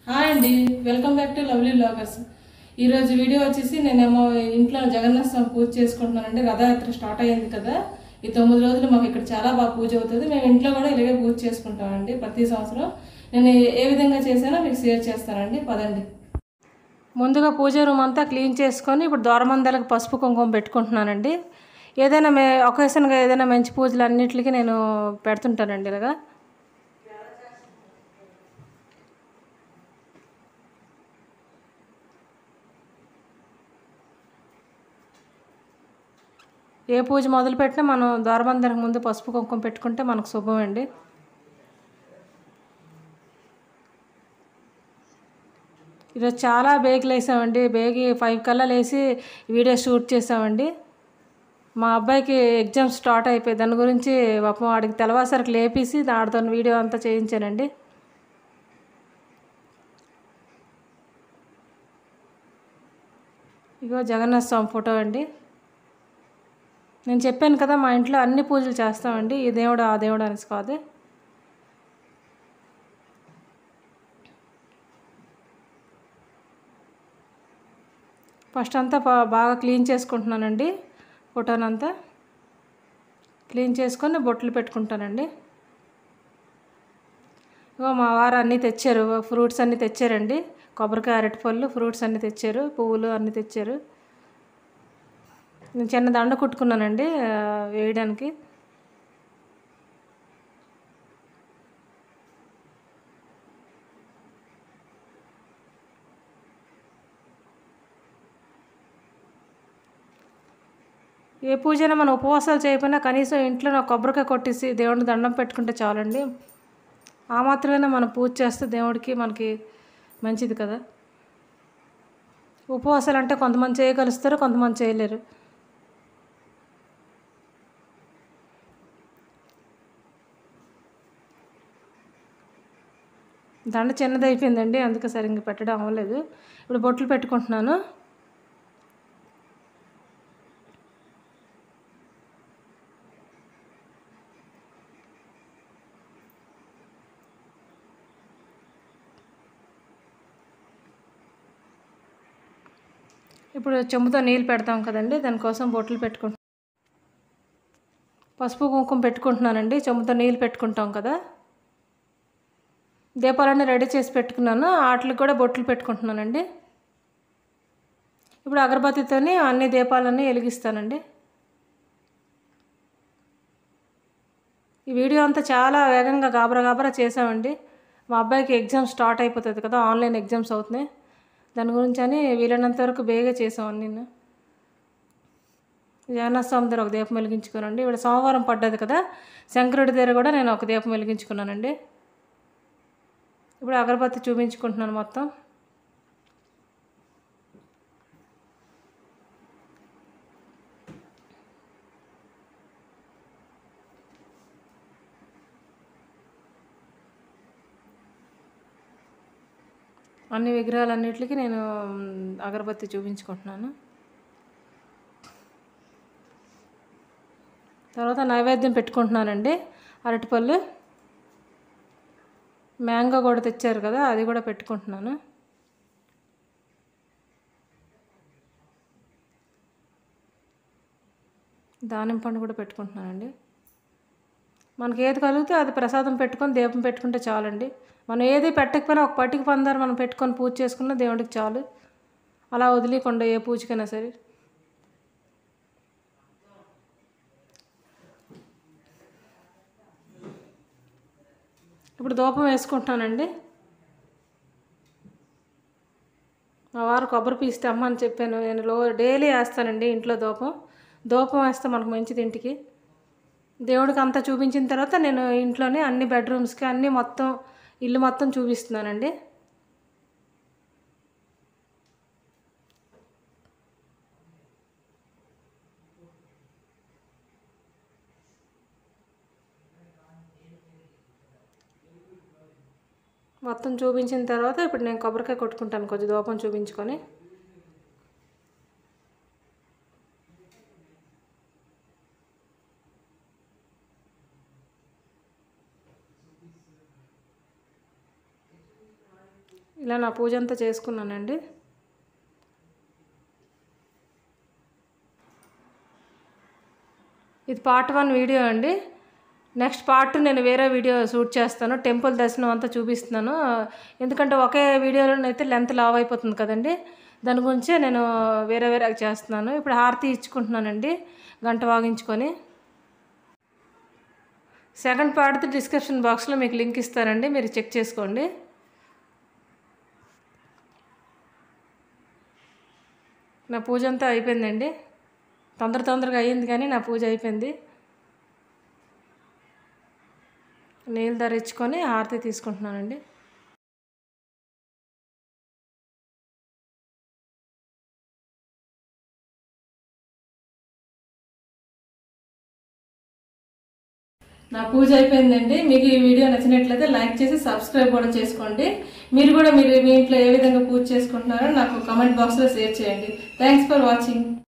hi అండి welcome back to lovely bloggers ఈరోజు video వచ్చేసి నేనేమో ఇంట్లో జగన్నాథ స్వామి పూజ చేసుకుంటున్నానండి రథయాత్ర స్టార్ట్ అయ్యింది కదా ఈ తొమ్మిది రోజులు మాకు ఇక్కడ చాలా బాగా పూజ అవుతుంది మేము ఇంట్లో కూడా ఇలాగే పూజ చేసుకుంటామండి ప్రతి సంవత్సరం నేను ఏ విధంగా చేశానో మీకు షేర్ చేస్తానండి పదండి ముందుగా పూజ రూమ్ అంతా క్లీన్ చేసుకొని ఇప్పుడు దూరమందలకు పసుపు కుంకుమ పెట్టుకుంటున్నానండి ఏదైనా మే ఒకేషన్గా ఏదైనా మంచి పూజలు అన్నిటికీ నేను పెడుతుంటానండి ఇలాగా ఏ పూజ మొదలు పెట్టినా మనం ద్వారబంధనకు ముందు పసుపు కుంకుమ పెట్టుకుంటే మనకు శుభం అండి ఈరోజు చాలా బేగులు వేసామండి బేగి ఫైవ్ కల్లా లేసి వీడియో షూట్ చేసామండి మా అబ్బాయికి ఎగ్జామ్ స్టార్ట్ అయిపోయి దాని గురించి పాపం వాడికి తెల్లవాసరికి లేపేసి దాడితో వీడియో అంతా చేయించానండి ఇగో జగన్నాథ స్వామి ఫోటో అండి నేను చెప్పాను కదా మా ఇంట్లో అన్ని పూజలు చేస్తామండి ఈ దేవుడు ఆ దేవుడు అనేసి కాదు ఫస్ట్ అంతా బా- బాగా క్లీన్ చేసుకుంటున్నానండి ఫోటోనంతా క్లీన్ చేసుకొని బొట్లు పెట్టుకుంటానండి ఇగో మా వారు అన్నీ తెచ్చారు ఫ్రూట్స్ అన్నీ తెచ్చారండి కొబ్బరికాయ అరటిపళ్ళు ఫ్రూట్స్ అన్నీ తెచ్చారు పువ్వులు అన్నీ తెచ్చారు నేను చిన్న దండ కుట్టుకున్నానండి ఆ, వేయడానికి ఏ పూజైనా మనం ఉపవాసాలు చేయకపోయినా కనీసం ఇంట్లో నా కొబ్బరికాయ కొట్టేసి దేవుడిని దండం పెట్టుకుంటే చాలండి ఆ మాత్రమే మనం పూజ చేస్తే దేవుడికి మనకి మంచిది కదా ఉపవాసాలు అంటే కొంతమంది చేయగలుస్తారు కొంతమంది చేయలేరు దండ చిన్నది అయిపోయిందండి అందుకే సరిగ్గా పెట్టడం అవ్వలేదు ఇప్పుడు బొట్లు పెట్టుకుంటున్నాను ఇప్పుడు చెంబుతో నీళ్ళు పెడతాం కదండి దానికోసం బొట్లు పెట్టుకుంటాం పసుపు కుంకుమ పెట్టుకుంటున్నానండి చెంబుతో నీళ్ళు పెట్టుకుంటాం కదా దీపాలన్నీ రెడీ చేసి పెట్టుకున్నాను వాటికి కూడా బొట్లు పెట్టుకుంటున్నానండి ఇప్పుడు అగరబత్తితోని అన్ని దీపాలన్నీ వెలిగిస్తానండి ఈ వీడియో అంతా చాలా వేగంగా గాబరా గాబరా చేసామండి మా అబ్బాయికి ఎగ్జామ్ స్టార్ట్ అయిపోతుంది కదా ఆన్లైన్ ఎగ్జామ్స్ అవుతున్నాయి దాని గురించి అని వీలైనంత వరకు బేగా చేసాం నేను జగన్నాథ స్వామి దగ్గర ఒక దీపం వెలిగించుకున్నానండి ఇప్పుడు సోమవారం పడ్డది కదా శంకరుడి దగ్గర కూడా నేను ఒక దీపం వెలిగించుకున్నానండి ఇప్పుడు అగరబత్తి చూపించుకుంటున్నాను మొత్తం అన్ని విగ్రహాలన్నిటికీ నేను మ్, అగరబత్తి చూపించుకుంటున్నాను తర్వాత నైవేద్యం పెట్టుకుంటున్నానండి అరటిపళ్ళు మ్యాంగో కూడా తెచ్చారు కదా అది కూడా పెట్టుకుంటున్నాను దానిమ్మ పండు కూడా పెట్టుకుంటున్నానండి మనకి ఏది కలిగితే అది ప్రసాదం పెట్టుకొని దీపం పెట్టుకుంటే చాలండి మనం ఏది పెట్టకపోయినా ఒక పట్టిక పందారు మనం పెట్టుకొని పూజ చేసుకున్న దేవుడికి చాలు అలా వదిలేకుండా ఏ పూజకైనా సరే ఇప్పుడు దూపం వేసుకుంటున్నానండి మా వారు కొబ్బరి పీస్తే అమ్మని చెప్పాను నేను లో డైలీ వేస్తానండి ఇంట్లో దూపం దూపం వేస్తే మనకు మంచిది ఇంటికి దేవుడికి అంతా చూపించిన తర్వాత నేను ఇంట్లోనే అన్ని బెడ్రూమ్స్కి అన్నీ మొత్తం ఇల్లు మొత్తం చూపిస్తున్నానండి మొత్తం చూపించిన తర్వాత ఇప్పుడు నేను కొబ్బరికాయ కొట్టుకుంటాను కొంచెం దూపం చూపించుకొని ఇలా నా పూజ అంతా చేసుకున్నానండి ఇది పార్ట్ వన్ వీడియో అండి నెక్స్ట్ పార్ట్ టూ నేను వేరే వీడియో షూట్ చేస్తాను టెంపుల్ దర్శనం అంతా చూపిస్తున్నాను ఎందుకంటే ఒకే వీడియోలో అయితే లెంత్ లావ్ అయిపోతుంది కదండి దాని గురించే నేను వేరే వేరే చేస్తున్నాను ఇప్పుడు హారతి ఇచ్చుకుంటున్నానండి గంట వాగించుకొని సెకండ్ పార్ట్ డిస్క్రిప్షన్ బాక్స్లో మీకు లింక్ ఇస్తారండి మీరు చెక్ చేసుకోండి నా పూజ అంతా అయిపోయిందండి తొందర తొందరగా అయ్యింది కానీ నా పూజ అయిపోయింది నీళ్ళు ధరించుకొని హారతి తీసుకుంటున్నానండి నా పూజ అయిపోయిందండి మీకు ఈ వీడియో నచ్చినట్లయితే లైక్ చేసి సబ్స్క్రైబ్ కూడా చేసుకోండి మీరు కూడా మీరు మీ ఇంట్లో ఏ విధంగా పూజ చేసుకుంటున్నారో నాకు కామెంట్ బాక్స్లో షేర్ చేయండి థ్యాంక్స్ ఫర్ వాచింగ్